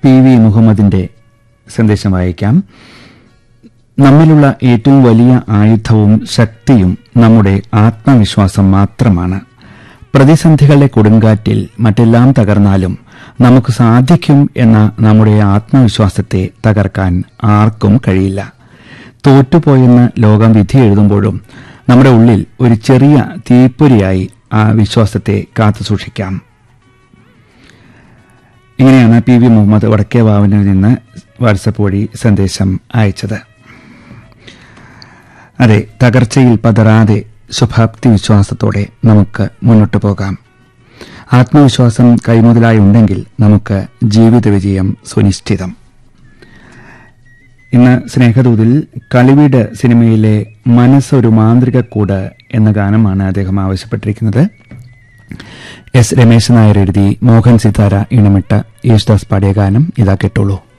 P V മുഹമ്മദിന്റെ സന്ദേശം വായിക്കാം നമ്മിലുള്ള ഏറ്റവും വലിയ ആയുധവും ശക്തിയും നമ്മുടെ ആത്മവിശ്വാസം മാത്രമാണ് പ്രതിസന്ധികളുടെ കൊടുങ്കാറ്റിൽ മറ്റെല്ലാം തകർന്നാലും നമുക്ക് സാധിക്കും എന്ന നമ്മുടെ ആത്മവിശ്വാസത്തെ തകർക്കാൻ ആർക്കും കഴിയില്ല തോറ്റുപോയെന്ന് ലോകം വിധി എഴുതുമ്പോഴും നമ്മുടെ ഉള്ളിൽ ഒരു ചെറിയ തീപ്പൊരിയായി ആ വിശ്വാസത്തെ കാത്തുസൂക്ഷിക്കാം ഇങ്ങനെയാണ് പി വി മുഹമ്മദ് വടക്കേവാവിനിൽ നിന്ന് വാട്സപ്പ് വഴി സന്ദേശം അയച്ചത് അതെ തകർച്ചയിൽ പതറാതെ ശുഭാപ്തി വിശ്വാസത്തോടെ നമുക്ക് മുന്നോട്ട് പോകാം ആത്മവിശ്വാസം കൈമുതലായി ഉണ്ടെങ്കിൽ നമുക്ക് ജീവിത വിജയം സുനിശ്ചിതം ഇന്ന് സ്നേഹദൂതിൽ കളിവീട് സിനിമയിലെ മനസ്സൊരു മാന്ത്രികക്കൂട് എന്ന ഗാനമാണ് അദ്ദേഹം ആവശ്യപ്പെട്ടിരിക്കുന്നത് എസ് രമേശൻ നായർ എഴുതി മോഹൻ സിതാര ഇണമിട്ട യേശുദാസ് പാടിയ ഗാനം ഇതാ കേട്ടോളൂ